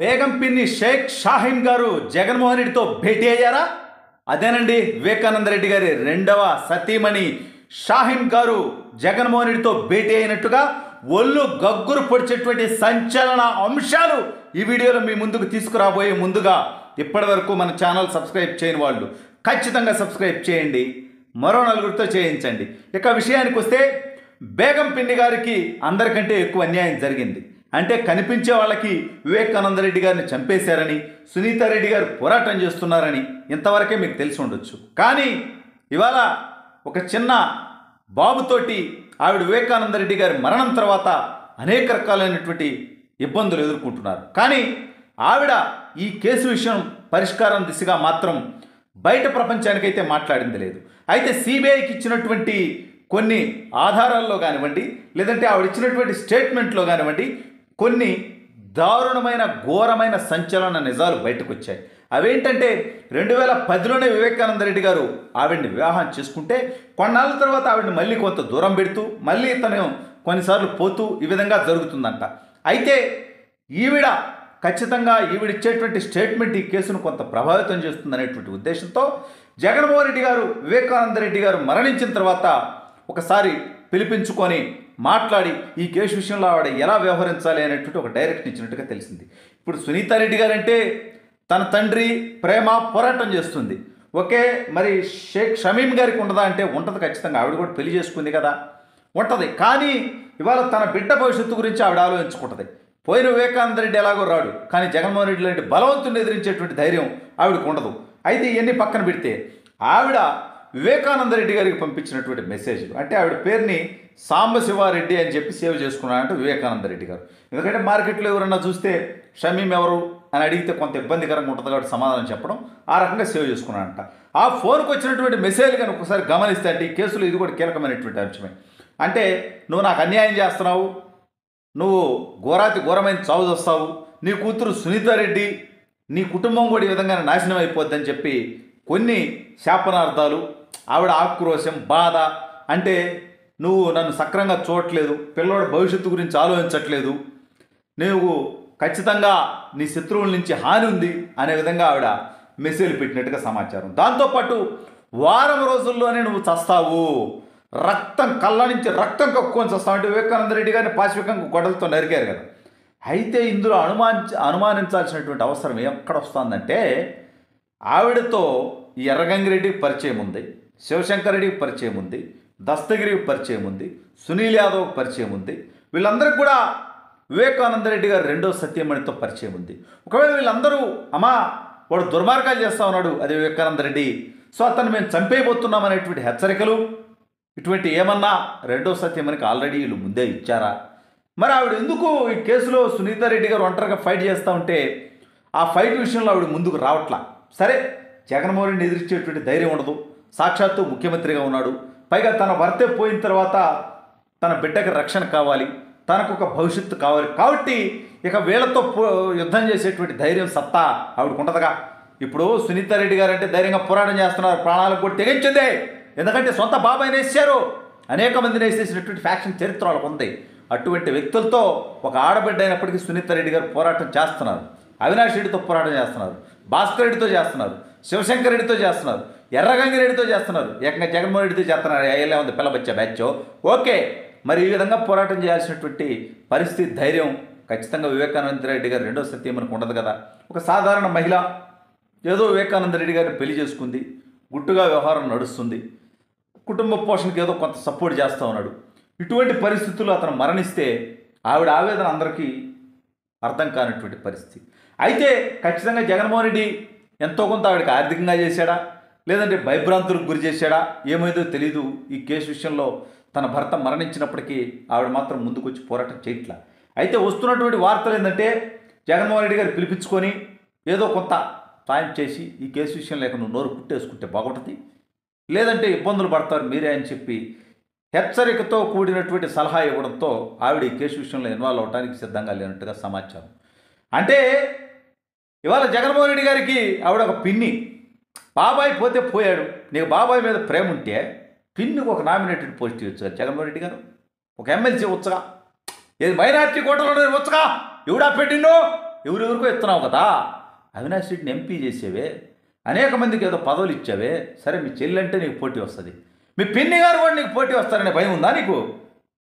బేగం పిన్ని షేక్ షాహీన్ గారు జగన్మోహన్ రెడ్డితో భేటీ అయ్యారా అదేనండి వివేకానంద రెడ్డి గారి రెండవ సతీమణి షాహీన్ గారు జగన్మోహన్ రెడ్డితో భేటీ అయినట్టుగా ఒళ్ళు గగ్గురు పొడిచేటువంటి సంచలన అంశాలు ఈ వీడియోలో మీ ముందుకు తీసుకురాబోయే ముందుగా ఇప్పటి వరకు మన ఛానల్ సబ్స్క్రైబ్ చేయని వాళ్ళు ఖచ్చితంగా సబ్స్క్రైబ్ చేయండి మరో నలుగురితో చేయించండి ఇక విషయానికి వస్తే బేగం పిన్ని గారికి అందరికంటే ఎక్కువ అన్యాయం జరిగింది అంటే కనిపించే వాళ్ళకి వివేకానంద రెడ్డి గారిని చంపేశారని సునీత రెడ్డి గారు పోరాటం చేస్తున్నారని ఇంతవరకే మీకు తెలిసి ఉండొచ్చు కానీ ఇవాళ ఒక చిన్న బాబుతోటి ఆవిడ వివేకానంద రెడ్డి గారి మరణం తర్వాత అనేక రకాలైనటువంటి ఇబ్బందులు ఎదుర్కొంటున్నారు కానీ ఆవిడ ఈ కేసు విషయం పరిష్కారం దిశగా మాత్రం బయట ప్రపంచానికైతే మాట్లాడింది లేదు అయితే సిబిఐకి ఇచ్చినటువంటి కొన్ని ఆధారాల్లో కానివ్వండి లేదంటే ఆవిడ ఇచ్చినటువంటి స్టేట్మెంట్లో కానివ్వండి కొన్ని దారుణమైన ఘోరమైన సంచలన నిజాలు బయటకు వచ్చాయి అవేంటంటే రెండు వేల పదిలోనే వివేకానంద రెడ్డి గారు ఆవిడ్ని వివాహం చేసుకుంటే కొన్నాళ్ళ తర్వాత ఆవిడని మళ్ళీ కొంత దూరం పెడుతూ మళ్ళీ తను కొన్నిసార్లు పోతూ ఈ విధంగా జరుగుతుందంట అయితే ఈవిడ ఖచ్చితంగా ఈవిడిచ్చేటువంటి స్టేట్మెంట్ ఈ కేసును కొంత ప్రభావితం చేస్తుందనేటువంటి ఉద్దేశంతో జగన్మోహన్ రెడ్డి గారు వివేకానంద రెడ్డి గారు మరణించిన తర్వాత ఒకసారి పిలిపించుకొని మాట్లాడి ఈ కేసు విషయంలో ఆవిడ ఎలా వ్యవహరించాలి అనేటువంటి ఒక డైరెక్షన్ ఇచ్చినట్టుగా తెలిసింది ఇప్పుడు సునీతారెడ్డి గారంటే తన తండ్రి ప్రేమ పోరాటం చేస్తుంది ఓకే మరి షేక్ షమీం గారికి ఉండదా అంటే ఉంటుంది ఖచ్చితంగా ఆవిడ కూడా పెళ్లి చేసుకుంది కదా ఉంటుంది కానీ ఇవాళ తన బిడ్డ భవిష్యత్తు గురించి ఆవిడ ఆలోచించుకుంటుంది పోయిన వివేకానంద రెడ్డి ఎలాగో రాడు కానీ జగన్మోహన్ రెడ్డి లాంటి బలవంతుని ఎదిరించేటువంటి ధైర్యం ఆవిడకు ఉండదు అయితే ఇవన్నీ పక్కన పెడితే ఆవిడ వివేకానంద రెడ్డి గారికి పంపించినటువంటి మెసేజ్ అంటే ఆవిడ పేరుని సాంబశివారెడ్డి అని చెప్పి సేవ్ చేసుకున్నారంటే వివేకానంద రెడ్డి గారు ఎందుకంటే మార్కెట్లో ఎవరన్నా చూస్తే షమీం ఎవరు అని అడిగితే కొంత ఇబ్బందికరంగా ఉంటుంది కాబట్టి సమాధానం చెప్పడం ఆ రకంగా సేవ్ చేసుకున్నాడంట ఆ ఫోన్కి వచ్చినటువంటి మెసేజ్ కనుక ఒకసారి గమనిస్తే అంటే ఈ కేసులో ఇది కూడా కీలకమైనటువంటి అంశమే అంటే నువ్వు నాకు అన్యాయం చేస్తున్నావు నువ్వు ఘోరాతి ఘోరమైన చావు చేస్తావు నీ కూతురు సునీతారెడ్డి నీ కుటుంబం కూడా ఈ విధంగా నాశనం అయిపోద్దని చెప్పి కొన్ని శాపనార్థాలు ఆవిడ ఆక్రోశం బాధ అంటే నువ్వు నన్ను సక్రంగా చూడట్లేదు పిల్లోడి భవిష్యత్తు గురించి ఆలోచించట్లేదు నువ్వు ఖచ్చితంగా నీ శత్రువుల నుంచి హాని ఉంది అనే విధంగా ఆవిడ మెసేజ్ పెట్టినట్టుగా సమాచారం దాంతోపాటు వారం రోజుల్లోనే నువ్వు చస్తావు రక్తం కళ్ళ నుంచి రక్తం కక్కుకొని చస్తావు అంటే వివేకానంద రెడ్డి గారిని పాశవికంగా గొడవలతో నరికారు కదా అయితే ఇందులో అనుమానించ అనుమానించాల్సినటువంటి అవసరం ఎక్కడ వస్తుందంటే ఆవిడతో ఈ ఎర్రగంగిరెడ్డికి పరిచయం ఉంది శివశంకర్ రెడ్డికి పరిచయం ఉంది దస్తగిరికి పరిచయం ఉంది సునీల్ యాదవ్కి పరిచయం ఉంది వీళ్ళందరికీ కూడా వివేకానంద రెడ్డి గారు రెండో సత్యమణితో పరిచయం ఉంది ఒకవేళ వీళ్ళందరూ అమ్మా వాడు దుర్మార్గాలు చేస్తా ఉన్నాడు అది వివేకానంద రెడ్డి సో అతను మేము చంపేయబోతున్నాం అనేటువంటి హెచ్చరికలు ఇటువంటి ఏమన్నా రెండో సత్యమణికి ఆల్రెడీ వీళ్ళు ముందే ఇచ్చారా మరి ఆవిడ ఎందుకు ఈ కేసులో సునీత రెడ్డి గారు ఒంటరిగా ఫైట్ చేస్తూ ఉంటే ఆ ఫైట్ విషయంలో ఆవిడ ముందుకు రావట్లా సరే జగన్మోహన్ రెడ్డిని ఎదిరించేటువంటి ధైర్యం ఉండదు సాక్షాత్తు ముఖ్యమంత్రిగా ఉన్నాడు పైగా తన భర్తే పోయిన తర్వాత తన బిడ్డకి రక్షణ కావాలి తనకు ఒక భవిష్యత్తు కావాలి కాబట్టి ఇక వీళ్ళతో పో యుద్ధం చేసేటువంటి ధైర్యం సత్తా ఆవిడకు ఉండదుగా ఇప్పుడు సునీత రెడ్డి గారు అంటే ధైర్యంగా పోరాటం చేస్తున్నారు ప్రాణాలకు కూడా తెగించిందే ఎందుకంటే సొంత బాబాయిని వేసారు అనేక మందిని వేసేసినటువంటి ఫ్యాక్షన్ చరిత్ర వాళ్ళకు ఉంది అటువంటి వ్యక్తులతో ఒక ఆడబిడ్డ అయినప్పటికీ సునీత రెడ్డి గారు పోరాటం చేస్తున్నారు అవినాష్ రెడ్డితో పోరాటం చేస్తున్నారు భాస్కర్ రెడ్డితో చేస్తున్నారు శివశంకర్ రెడ్డితో చేస్తున్నారు ఎర్రగంగి రెడ్డితో చేస్తున్నారు ఏకంగా జగన్మోహన్ రెడ్డితో చేస్తున్నారు ఏలే ఉంది పిల్లబచ్చ బ్యాచ్ ఓకే మరి ఈ విధంగా పోరాటం చేయాల్సినటువంటి పరిస్థితి ధైర్యం ఖచ్చితంగా వివేకానంద రెడ్డి గారు రెండో సత్యం మనకు ఉండదు కదా ఒక సాధారణ మహిళ ఏదో వివేకానంద రెడ్డి గారిని పెళ్లి చేసుకుంది గుట్టుగా వ్యవహారం నడుస్తుంది కుటుంబ పోషణకి ఏదో కొంత సపోర్ట్ చేస్తూ ఉన్నాడు ఇటువంటి పరిస్థితుల్లో అతను మరణిస్తే ఆవిడ ఆవేదన అందరికీ అర్థం కానటువంటి పరిస్థితి అయితే ఖచ్చితంగా జగన్మోహన్ రెడ్డి ఎంతో కొంత ఆవిడకి ఆర్థికంగా చేశాడా లేదంటే భయభ్రాంతులకు గురి చేశాడా ఏమైందో తెలీదు ఈ కేసు విషయంలో తన భర్త మరణించినప్పటికీ ఆవిడ మాత్రం ముందుకు వచ్చి పోరాటం చేయట్లా అయితే వస్తున్నటువంటి వార్తలు ఏంటంటే జగన్మోహన్ రెడ్డి గారు పిలిపించుకొని ఏదో కొంత సాయం చేసి ఈ కేసు విషయం లేక నువ్వు నోరు పుట్టేసుకుంటే బాగుంటుంది లేదంటే ఇబ్బందులు పడతారు మీరే అని చెప్పి హెచ్చరికతో కూడినటువంటి సలహా ఇవ్వడంతో ఆవిడ ఈ కేసు విషయంలో ఇన్వాల్వ్ అవడానికి సిద్ధంగా లేనట్టుగా సమాచారం అంటే ఇవాళ జగన్మోహన్ రెడ్డి గారికి ఆవిడ ఒక పిన్ని బాబాయ్ పోతే పోయాడు నీకు బాబాయ్ మీద ప్రేమ ఉంటే పిన్నికి ఒక నామినేటెడ్ పోస్ట్ ఇవ్వచ్చు జగన్మోహన్ రెడ్డి గారు ఒక ఎమ్మెల్సీ వచ్చగా ఏది మైనార్టీ కోటలో వచ్చగా ఎవడా పెట్టిండో ఎవరెవరికో ఇస్తున్నావు కదా అవినాష్ రెడ్డిని ఎంపీ చేసేవే అనేక మందికి ఏదో పదవులు ఇచ్చావే సరే మీ చెల్లి అంటే నీకు పోటీ వస్తుంది మీ పిన్ని గారు కూడా నీకు పోటీ వస్తారనే భయం ఉందా నీకు